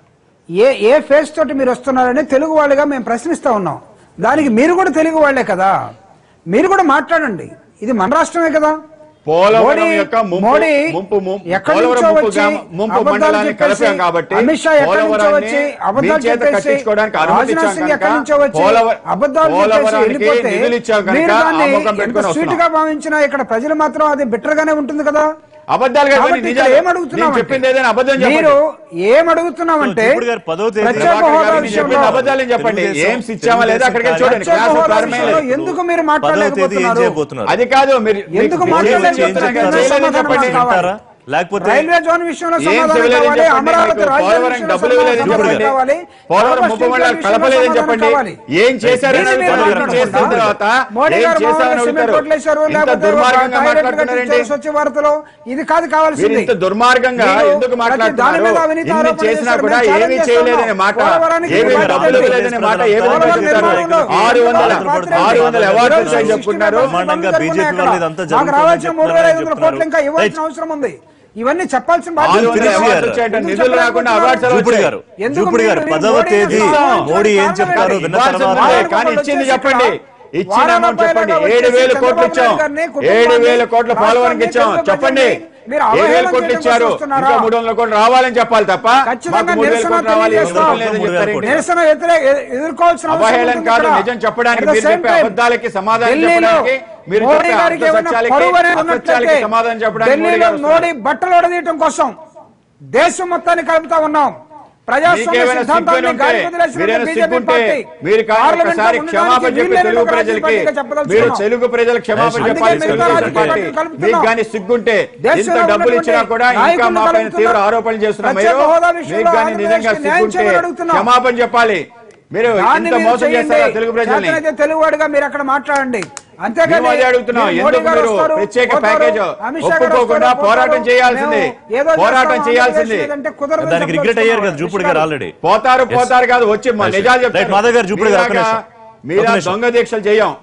ఏ ఏ ఫేస్ తోటి మీరు వస్తున్నారని తెలుగు వాళ్ళుగా మేము ప్రశ్నిస్తా ఉన్నాం దానికి మీరు కూడా తెలుగు వాళ్ళే కదా మీరు కూడా మాట్లాడండి ఇది మన రాష్ట్రమే కదా పోలవరం మోడీ- యొక్క ముంపు- మోడీ ముంపు ము- ఎక్కడి పోలవరం నుంచో ముంపు వచ్చి గ్రామ- ముంపు అబద్ధాలు మండలాన్ని చెప్పేసి, కలిపాం కాబట్టి అమిత్ షా ఎక్కడి నుంచో పోలవరాన్ని వచ్చి అబద్ధాలు మీ చేత చెప్పేసి కట్టించుకోవడానికి అనుమతి రాజ్నాథ్ ఇచ్చాం సింగ్ కనుక ఎక్కడి నుంచో వచ్చి పోలవ- అబద్ధాలు చెప్పేసి పోలవరానికి వెళ్ళిపోతే నిధులు ఇచ్చాం కనుక మీరు దాన్ని ఆ ముఖం ఎంత పెట్టుకొని స్వీట్ వస్తున్నాం. గా భావించినా ఇక్కడ ప్రజలు మాత్రం అది బిట్టర్ గానే ఉంటుంది కదా అబద్ధాలు కాదు, కాబట్టి ఇక్కడ నిజాలు. ఏం అడుగుతున్నాం నేను చెప్పింది ఏదైనా అబద్ధం చెప్పండి. మీరు ఏం అడుగుతున్నామంటే ఇప్పుడు గారు పదో తేదీ ప్రత్యేక ప్రభాకర్ హోదా గారు, మీరు విషయంలో చెప్పింది అబద్ధాలు అని చెప్పండి తెలుగుదేశం- ఏం ఇచ్చామా లేదా అక్కడికి వెళ్ళి చూడండి ప్రత్యేక క్లాసు హోదా ప్రారంభమే విషయంలో లేదు. ఎందుకు మీరు పదవ తేదీ ఏం మాట్లాడలేకపోతున్నారు చేయబోతున్నారు అది కాదు మీరు ఎందుకు మీకు మాట్లాడలేదు? చేయలేదని చెప్తున్నా కదా, ఎందుకు చేయలేదని సమాధానం చెప్పండి కావాలి? అంటారా? లేకపోతే రైల్వే జోన్ విషయంలో ఏం సమాధానం చేయలేదని కావాలి చెప్పండి, అమరావతి మీకు రాజధాని పోలవరం విషయంలో డబ్బులు ఇవ్వలేదని సమాధానం చెప్పండి. కావాలి పోలవరం పవర్ ముప్పై మండలాలు స్టేషన్ కలపలేదని విషయంలో చెప్పండి కావాలి. ఏం చేశారని దీన్ని మీరు అడుగుతారు. మాట్లాడకుండా చేసిన తర్వాత మోడీ ఏం గారు చేశారని మామూలుగా సిమెంట్ అడుగుతారు రోడ్లు వేశారు, ఇంత లేకపోతే దుర్మార్గంగా టాయిలెట్లు మాట్లాడుతున్నారేంటి కట్టించారు స్వచ్ఛ భారత్లో ఇది కాదు కావాల్సింది మీరు ఇంత దుర్మార్గంగా మీరు ఎందుకు ప్రతి దాని మాట్లాడుతున్నారు మీద అవినీతి ఇన్ని ఆరోపణలు చేసినా చేశారు, కూడా మేము ఏమీ ఛాలెంజ్ చేయలేదనే చేస్తున్నాం. మాట పోలవరానికి ఏమీ బాధ్యత డబ్బులు లేదు. ఇవ్వలేదనే మాట ఏ విధంగా పోలవరం చెప్తారు నిర్మాణంలో ఆరు వందల పాత్ర ఆరు వందల లేదు. అవార్డులు ఈరోజు వచ్చాయని చెప్పుకున్నారు బ్రహ్మాండంగా బీజేపీ వాళ్ళు ఇదంతా మాకు జరుగుతుందని రావాల్సిన మూడు వేల ఐదు వందల చెప్తున్నారు. కోట్లు ఇంకా ఇవ్వాల్సిన రైట్. అవసరం ఉంది ఇవన్నీ చెప్పాల్సిన ఆరు బాధ్యత వందల ఫినిష్ అవార్డులు చేయాలి. వచ్చాయంటే ఎందుకు నిధులు రాకుండా అవార్డ్స్ ఎలా జూపుడు వచ్చాయి? గారు ఎందుకు జూపుడు గారు మీరు పదవ మోడీ తేదీ ఇస్తాం. మోడీ ఏం ఇవ్వాల్సిందే చెప్తారో విన్న ఇవ్వాల్సిందే. తర్వాత కానీ ఇచ్చింది చెప్పండి ఇచ్చిన వారాల అమౌంట్ చెప్పండి పైన ఏడు వేల వచ్చేసి కోట్లు ఇచ్చాం చంద్రబాబు నాయుడు గారిని, ఏడు వేల కుటుంబాన్ని, కోట్ల పోలవరంకి ఇచ్చాం రాష్ట్రాన్ని చెప్పండి మీరు ఏడు వేల అవహేళన కోట్లు చేయడం ఇచ్చారు చూస్తున్నారా? ఇంకా మూడు వందల కోట్లు రావాలని చెప్పాలి తప్ప ఖచ్చితంగా మాకు మూడు వేల నిరసన కోట్లు రావాలి తెలియజేస్తాం. ఇవ్వడం లేదని మూడు వేల చెప్తారు కోట్లు. నిరసన వ్యతిరేక ఎ- ఎదుర్కోవాల్సిన అవసరం అవహేళన ఉంటుంది కాదు ఇక్కడ. నిజం చెప్పడానికి At the మీరు same చెప్పే time, అబద్ధాలకి సమాధానం ఢిల్లీలో చెప్పడానికి మీరు మోడీ చెప్పే గారికి అబద్ధ ఏమైనా సత్యాలకి పరువు అనేది అసత్యాలకి ఉన్నట్లయితే సమాధానం చెప్పడానికి మోడీ ఢిల్లీలో గారు వస్తున్నారు. మోడీ బట్టలు ఒడదీయటం కోసం దేశం మొత్తాన్ని కలుపుతా ఉన్నాం ప్రజాస్వామ్య మీకేమైనా సిద్ధాంతాన్ని సిగ్గుని ఉంటే, గాలికి వదిలేసినటువంటి మీరేమైనా బీజేపీ సిగ్గుంటే పార్టీ మీరు కానీ పార్లమెంట్లో ఒకసారి ఉండడానికి క్షమాపణ చెప్పి వీల్లేని తెలుగు ఒక రాజకీయ ప్రజలకి పార్టీగా మీరు చెప్పదలుచుకున్నాం. తెలుగు ప్రజలకు క్షమాపణ అందుకే చెప్పాలి మిగతా తెలుగుదేశం రాజకీయ పార్టీ పార్టీలు కలుపుతున్నాం. మీకు కానీ సిగ్గుంటే దేశంలో ఇంత డబ్బులు ఉన్నటువంటి ఇచ్చినా కూడా ఇంకా నాయకులను మా పైన తీవ్ర కలుపుతున్నాం. ఆరోపణలు చేస్తున్నాం ప్రత్యేక మీరు హోదా విషయంలో మీకు కానీ నిజంగా ఆంధ్రప్రదేశ్కి న్యాయం సిగ్గుంటే చేయమని అడుగుతున్నాం. క్షమాపణ చెప్పాలి మీరు దాన్ని ఇంత మీరు మోసం చేయండి. చేస్తారా తెలుగు ప్రజల్ని చేతనైతే తెలుగువాడిగా మీరు అక్కడ మాట్లాడండి అంతేగాని మేము అదే అడుగుతున్నాం మీరు మోడీ ఎందుకు గారు మీరు వస్తారు, ప్రత్యేక పోతారు, ప్యాకేజ్ అమిత్ షా గారు ఒప్పుకోకుండా వస్తారు, పోరాటం పోతారు. చేయాల్సింది మేము ఏదో పోరాటం చేస్తాం, చేయాల్సింది ఆంధ్రప్రదేశ్ లేదంటే కుదరదని దానికి రిగ్రెట్ అయ్యారు కదా జూపుడు గారు ఆల్రెడీ పోతారు పోతారు కాదు వచ్చి మా Right, నిజాలు right. చెప్తారు మాధవ్ గారు, చూపుడు గారు, ఒక్క మీలాగా- నిమిషం. మీలా ఒక్క నిమిషం. దొంగ దీక్షలు చేయం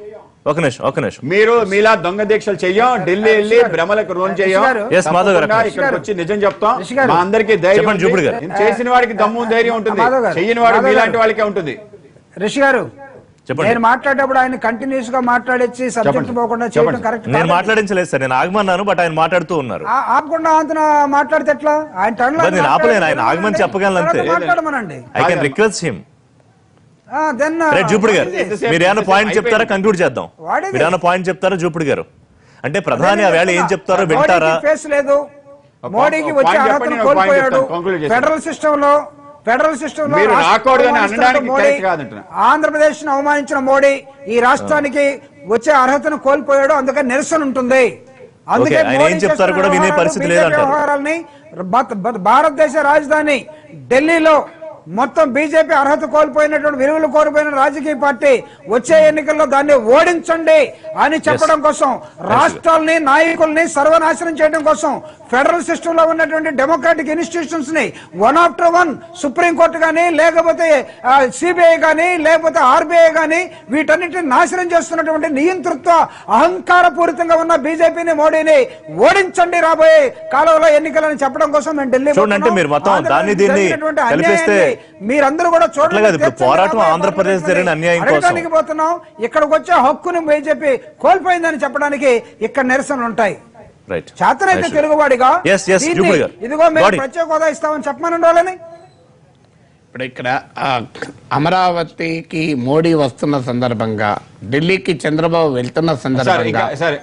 ఒక నిమిషం ఒక నిమిషం మీరు మీలా దొంగ దీక్షలు చెయ్యం ఢిల్లీ వెళ్ళి భ్రమలకు రోన్ చెయ్యం రిషి గారు. Yes, మాధవ్ గారు. తప్పకుండా రిషి ఇక్కడికి వచ్చి నిజం చెప్తాం రిషి గారు. మా అందరికీ ధైర్యం చెప్పండి, ఉంది. జూపిడి గారు. ఇది చేసిన వాడికి దమ్ము ధైర్యం ఉంటుంది మాధవ్ గారు. చెయ్యని వాడు మాధవ్ మీలాంటి గారు. వాళ్ళకే ఉంటుంది రిషి గారు చెప్పండి. నేను మాట్లాడేటప్పుడు ఆయన కంటిన్యూస్ గా మాట్లాడేసి సబ్జెక్ట్ చెప్పండి. పోకుండా చేయడం చెప్పండి. కరెక్ట్ నేను మాట్లాడించలేదు సార్ నేను ఆగమన్నాను బట్ ఆయన మాట్లాడుతూ ఉన్నారు ఆపకుండా అంతన మాట్లాడితే ఎట్లా ఆయన టర్న్ మరి నేను ఆపలేను, ఆయన ఆగమని చెప్పగలను అంతే. మాట్లాడమనండి I can request him then right Jupudu garu ఎంతసేపు- మీరు ఏమైనా పాయింట్ ఎంతసేపు చెప్తారా కంక్లూడ్ చేద్దాం What is మీరు ఏమైనా పాయింట్ చెప్తారా జూపుడు గారు అంటే ప్రధాని ఆ వేళ ఏం చెప్తారో వింటారా ఫేస్ లేదు ఒక- మోడీకి ఒక వచ్చే point అర్హతను చెప్పండి, ఒక point కోల్పోయాడు చెప్తాను, conclude చేస్తాను. ఫెడరల్ సిస్టమ్ లో ఫెడరల్ సిస్టమ్ లో మీరు రాష్ట్రాన్ని రాకూడదని అవమానిస్తున్న అనడానికి మోడీ, correct కాదంటున్నా. ఆంధ్రప్రదేశ్ ను అవమానించిన మోడీ ఈ రాష్ట్రానికి వచ్చే అర్హతను కోల్పోయాడు అందుకని నిరసన ఉంటుంది అందుకే Okay, ఆయన ఏం మోడీ చెప్తారో చేస్తున్న కూడా వినే వ్యవహారాలు, పరిస్థితి BJP లేదంటారు. వ్యవహారాల్ని భ- భ- భారతదేశ రాజధాని ఢిల్లీలో మొత్తం బీజేపీ అర్హత కోల్పోయినటువంటి విలువలు కోల్పోయిన రాజకీయ పార్టీ వచ్చే ఎన్నికల్లో దాన్ని ఓడించండి అని చెప్పడం కోసం రాష్ట్రాల్ని నాయకుల్ని సర్వనాశనం చేయడం కోసం ఫెడరల్ సిస్టమ్ లో ఉన్నటువంటి డెమోక్రాటిక్ ఇన్స్టిట్యూషన్స్ ని one after one supreme court కానీ లేకపోతే సిబిఐ కానీ లేకపోతే ఆర్బీఐ కానీ వీటన్నిటిని నాశనం చేస్తున్నటువంటి నియంతృత్వ అహంకార పూరితంగా ఉన్న బీజేపీని మోడీని ఓడించండి రాబోయే కాలంలో ఎన్నికలని చెప్పడం కోసం మేము ఢిల్లీ చూడండి, అంటే పోతున్నాం. మీరు మొత్తం ఆంధ్రప్రదేశ్ దాన్ని దీన్ని జరిగినటువంటి కలిపిస్తే అన్యాయాన్ని మీరందరూ కూడా చూడండి అట్లా కాదు, ఇప్పుడు తెచ్చండి పోరాటం రాబోయే ఆంధ్రప్రదేశ్ పార్లమెంట్ జరిగిన అన్యాయం కోసం. అడగడానికి పోతున్నాం ఇక్కడికి వచ్చే హక్కును బీజేపీ కోల్పోయిందని చెప్పడానికి ఇక్కడ నిరసనలు ఉంటాయి రైట్ చేతనైతే తెలుగువాడిగా Yes, yes, దీన్ని జూపుడు గారు. ఇదిగో మేము Body. ప్రత్యేక హోదా ఇస్తామని చెప్పమని వాళ్ళని ఇప్పుడు ఇక్కడ ఆ, అమరావతికి మోడీ వస్తున్న సందర్భంగా ఢిల్లీకి చంద్రబాబు వెళ్తున్న సార్ సందర్భంగా ఇక- సరే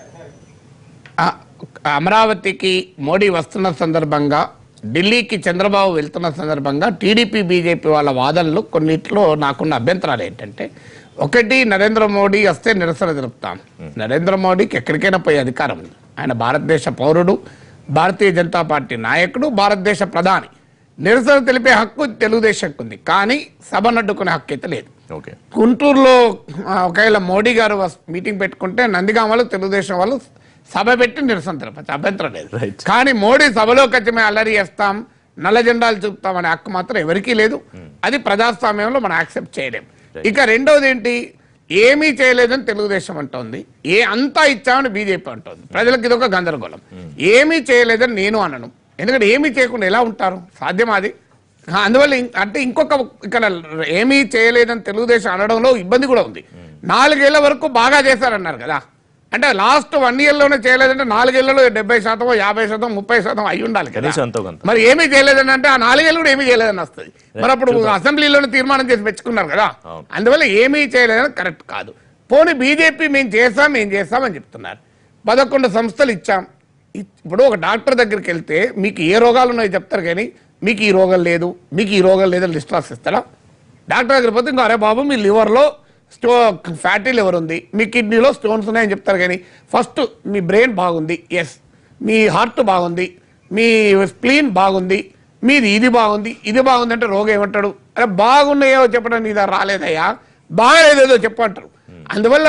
ఆ, అమరావతికి మోడీ వస్తున్న సందర్భంగా ఢిల్లీకి చంద్రబాబు వెళ్తున్న సందర్భంగా టీడీపీ బీజేపీ వాళ్ళ వాదనలు కొన్నిట్లో నాకున్న అభ్యంతరాలు ఏంటంటే ఒకటి నరేంద్ర మోడీ వస్తే నిరసన తెలుపుతాం నరేంద్ర మోడీకి ఎక్కడికైనా పోయే అధికారం ఉంది ఆయన భారతదేశ పౌరుడు భారతీయ జనతా పార్టీ నాయకుడు భారతదేశ ప్రధాని నిరసన తెలిపే హక్కు తెలుగుదేశంకు ఉంది కానీ సభను అడ్డుకునే హక్కు అయితే లేదు ఓకే గుంటూరులో ఆ, ఒకవేళ మోడీ గారు వస్- మీటింగ్ పెట్టుకుంటే నందిగామలో తెలుగుదేశం వాళ్ళు సభ పెట్టి నిరసన తెలపచ్చు అభ్యంతరం లేదు Right. కానీ మోడీ సభలోకి వచ్చి మేము అల్లరి చేస్తాం నల్ల జెండాలు చూపుతాం అనే హక్కు మాత్రం ఎవరికీ లేదు అది ప్రజాస్వామ్యంలో మనం యాక్సెప్ట్ చేయలేం ఇక రెండోది ఏంటి ఏమీ చేయలేదని తెలుగుదేశం అంటోంది ఏ అంతా ఇచ్చామని బీజేపీ అంటోంది ప్రజలకు ఇది ఒక గందరగోళం ఏమీ చేయలేదని నేను అనను ఎందుకంటే ఏమీ చేయకుండా ఎలా ఉంటారు సాధ్యమా అది ఆ, అందువల్ల ఇం- అంటే ఇంకొక ఇక్కడ ఏమీ చేయలేదని తెలుగుదేశం అనడంలో ఇబ్బంది కూడా ఉంది నాలుగేళ్ల వరకు బాగా చేశారన్నారు కదా అంటే లాస్ట్ వన్ ఇయర్ లోనే చేయలేదంటే నాలుగేళ్లలో డెబ్బై శాతం యాభై శాతం ముప్పై శాతం అయి ఉండాలి కదా కనీసం అంతో కొంత. మరి ఏమీ చేయలేదని అంటే ఆ నాలుగేళ్ళు కూడా ఏమీ చేయలేదని వస్తుంది మరి అప్పుడు అసెంబ్లీలోనే తీర్మానం చేసి పెట్టుకున్నారు కదా అవును. అందువల్ల ఏమీ చేయలేదని కరెక్ట్ కాదు పోనీ బీజేపీ మేము చేస్తాం మేము చేస్తామని చెప్తున్నారు పదకొండు సంస్థలు ఇచ్చాం ఇ- ఇప్పుడు ఒక డాక్టర్ దగ్గరికి వెళ్తే మీకు ఏ రోగాలు ఉన్నాయో చెప్తారు కానీ మీకు ఈ రోగం లేదు మీకు ఈ రోగం లేదని లిస్ట్ రాసిస్తారా డాక్టర్ దగ్గర పోతే ఇంకా అరే బాబు మీ లివర్లో స్టో ఫ్యాటీ లివర్ ఉంది మీ కిడ్నీలో స్టోన్స్ ఉన్నాయని చెప్తారు కానీ ఫస్ట్ మీ బ్రెయిన్ బాగుంది ఎస్ మీ హార్ట్ బాగుంది మీ స్ప్లీన్ బాగుంది మీది ఇది బాగుంది ఇది బాగుంది అంటే రోగం ఏమంటాడు అరే బాగున్నాయో చెప్పడం నీదా రాలేదయ్యా బాగలేదేదో చెప్పంటారు అందువల్ల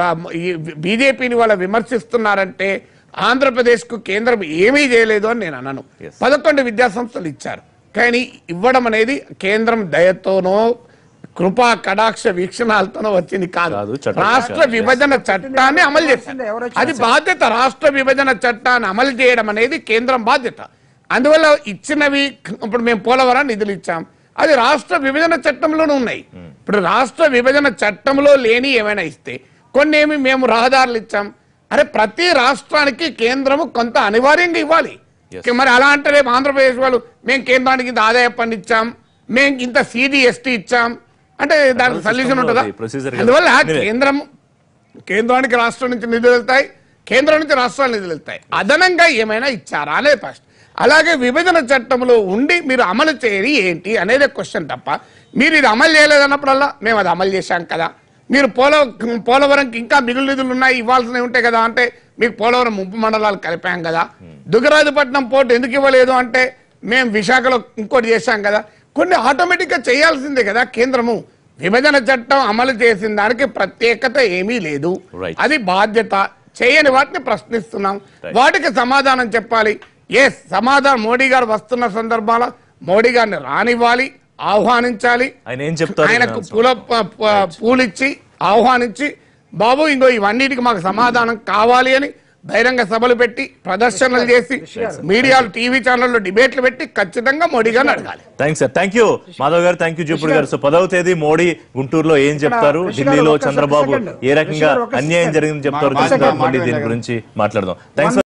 బీజేపీని వాళ్ళ విమర్శిస్తున్నారంటే ఆంధ్రప్రదేశ్కు కేంద్రం ఏమీ చేయలేదు అని నేను అన్నాను Yes. పదకొండు విద్యా సంస్థలు ఇచ్చారు కానీ ఇవ్వడం అనేది కేంద్రం దయతోనో కృపా కటాక్ష వీక్షణాలతోనో వచ్చింది కాదు కాదు, చట్టం రాష్ట్ర చేశారు. విభజన చట్టాన్ని అమలు చేశారు ఎవరు వచ్చారు? అది బాధ్యత రాష్ట్ర విభజన చట్టాన్ని అమలు చేయడం అనేది కేంద్రం బాధ్యత అందువల్ల ఇచ్చినవి ఇప్పుడు మేము పోలవరం నిధులు ఇచ్చాం అది రాష్ట్ర విభజన చట్టంలోనే ఉన్నాయి ఇప్పుడు రాష్ట్ర విభజన చట్టంలో లేని ఏమైనా ఇస్తే కొన్ని ఏమి మేము రహదారులు ఇచ్చాం అరే ప్రతి రాష్ట్రానికి కేంద్రము కొంత అనివార్యంగా ఇవ్వాలి Yes. మరి అలా అంటే రేపు ఆంధ్రప్రదేశ్ వాళ్ళు మేము కేంద్రానికి ఇంత ఆదాయ పన్ను ఇచ్చాం మేము ఇంత సీడీ ఎస్టీ ఇచ్చాం అంటే దానికి సొల్యూషన్ ఉంటుందా అది procedure కదా. అందువల్ల Anyway. కేంద్రం కేంద్రానికి రాష్ట్రం నుంచి నిధులు వెళ్తాయి కేంద్రం నుంచి రాష్ట్రాలు నిధులు వెళ్తాయి అదనంగా ఏమైనా ఇచ్చారా అనేది ఫస్ట్ అలాగే విభజన చట్టంలో ఉండి మీరు అమలు చేయని ఏంటి అనేది క్వశ్చన్ తప్ప మీరు ఇది అమలు చేయలేదన్నప్పుడల్లా మేము అది అమలు చేశాం కదా మీరు పోల పోలవరంకి ఇంకా మిగులు నిధులు ఉన్నాయి ఇవ్వాల్సినవి ఉంటాయి కదా అంటే మీకు పోలవరం ముప్పు మండలాలు కలిపాం కదా దుగరాజపట్నం పోర్టు ఎందుకు ఇవ్వలేదు అంటే మేము విశాఖలో ఇంకోటి చేశాం కదా కొన్ని ఆటోమేటిక్గా చేయాల్సిందే కదా కేంద్రము విభజన చట్టం అమలు చేసిన దానికి ప్రత్యేకత ఏమీ లేదు Right. అది బాధ్యత చేయని వాటిని ప్రశ్నిస్తున్నాం వాటికి సమాధానం చెప్పాలి ఎస్ సమాధానం మోడీ గారు వస్తున్న సందర్భాల మోడీ గారిని రానివ్వాలి ఆహ్వానించాలి ఆయన ఏం చెప్తారు ఆయనకు వినాల్సిన పూల ప- ప- పూలిచ్చి ఆహ్వానించి బాబు ఇంకో ఇవన్నిటికి మాకు సమాధానం కావాలి అని బహిరంగ సభలు పెట్టి ప్రదర్శనలు చేసి మీడియాలు టీవీ ఛానల్లో డిబేట్లు పెట్టి ఖచ్చితంగా మోడీ గారిని అడగాలి thanks sir thank you Madhav garu thank you జూపుడు గారు సో పదవ తేదీ మోడీ గుంటూరులో ఏం చెప్తారు కృష్ణ గారు, ఢిల్లీలో ఒక్క చంద్రబాబు సెకండ్. ఏ రకంగా కృష్ణ గారు, ఒక్క అన్యాయం సెకండ్. జరిగిందని చెప్తారు మా- చూసిన మా- తర్వాత మళ్ళీ మా- దీని గురించి మాట్లాడదాం థ్యాంక్స్